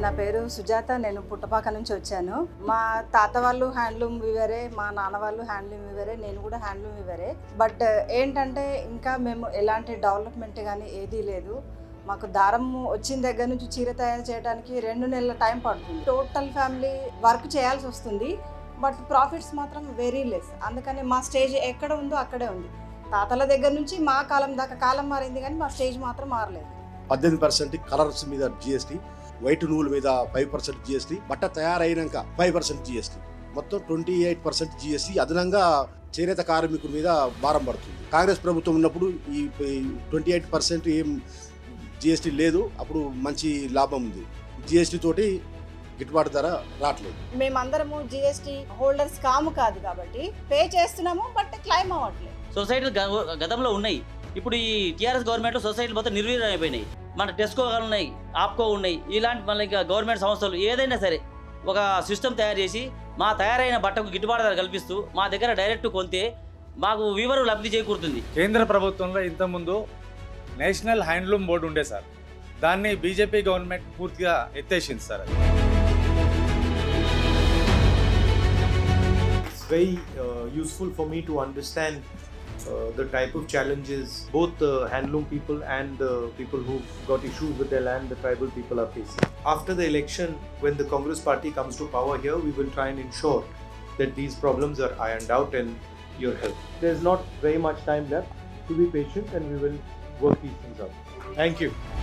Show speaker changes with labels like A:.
A: నా పేరు సుజాత నేను పుట్టపాక నుంచి వచ్చాను మా తాత వాళ్ళు హ్యాండ్లూమ్ వివరే మా నాన్న వాళ్ళు హ్యాండ్లూమ్ వివరే నేను కూడా హ్యాండ్లూమ్ వివరే బట్ ఏంటంటే ఇంకా మేము ఎలాంటి డెవలప్మెంట్ కానీ ఏదీ లేదు మాకు దారం వచ్చిన దగ్గర నుంచి చీర తయారు చేయడానికి రెండు నెలల టైం పడుతుంది టోటల్ ఫ్యామిలీ వర్క్ చేయాల్సి వస్తుంది బట్ ప్రాఫిట్స్ మాత్రం వెరీ లెస్ అందుకని మా స్టేజ్ ఎక్కడ ఉందో అక్కడే ఉంది తాతల దగ్గర నుంచి మా కాలం దాకా కాలం మారింది కానీ మా స్టేజ్ మాత్రం మారలేదు
B: పద్దెనిమిది పర్సెంట్ కలర్స్ మీద జిఎస్టీ వైట్ నూలు మీద ఫైవ్ పర్సెంట్ జిఎస్టీ బట్ట తయారైనాక ఫైవ్ పర్సెంట్ జిఎస్టీ మొత్తం ట్వంటీ ఎయిట్ పర్సెంట్ జిఎస్టీ అదనంగా చేనేత కార్మికుల మీద భారం పడుతుంది కాంగ్రెస్ ప్రభుత్వం ఉన్నప్పుడు ఈ ట్వంటీ ఎయిట్ పర్సెంట్ ఏం జిఎస్టీ లేదు అప్పుడు మంచి లాభం ఉంది జిఎస్టీ తోటి గిట్టుబాటు ధర రావట్లేదు
A: మేమందరము జిఎస్టీ హోల్డర్స్ కాము కాదు కాబట్టి పే చేస్తున్నాము బట్ క్లైమ్ అవ్వట్లేదు
C: సొసైటీలు గ- గతంలో ఉన్నాయి ఇప్పుడు ఈ టీఆర్ఎస్ గవర్నమెంట్ సొసైటీలు మొత్తం నిర్వీర్యం అయిపోయినాయి మన టెస్కో ఉన్నాయి ఆప్కో ఉన్నాయి ఇలాంటి మళ్ళీ ఇంకా గవర్నమెంట్ సంస్థలు ఏదైనా సరే ఒక సిస్టమ్ తయారు చేసి మా తయారైన బట్టకు గిట్టుబాటు ధర కల్పిస్తూ మా దగ్గర డైరెక్ట్ కొంతే మాకు వివరం లబ్ధి చేకూరుతుంది
D: కేంద్ర ప్రభుత్వంలో ఇంతకుముందు నేషనల్ హ్యాండ్లూమ్ బోర్డు ఉండే సార్ దాన్ని బీజేపీ గవర్నమెంట్ పూర్తిగా ఎత్తేసింది సార్ అది
E: it's very uh, useful for me to understand uh, the type of challenges both the handloom people and the people who've got issues with their land, the tribal people are facing. After the election, when the Congress party comes to power here, we will try and ensure that these problems are ironed out and your help. There's not very much time left to be patient and we will work these things out. Thank you.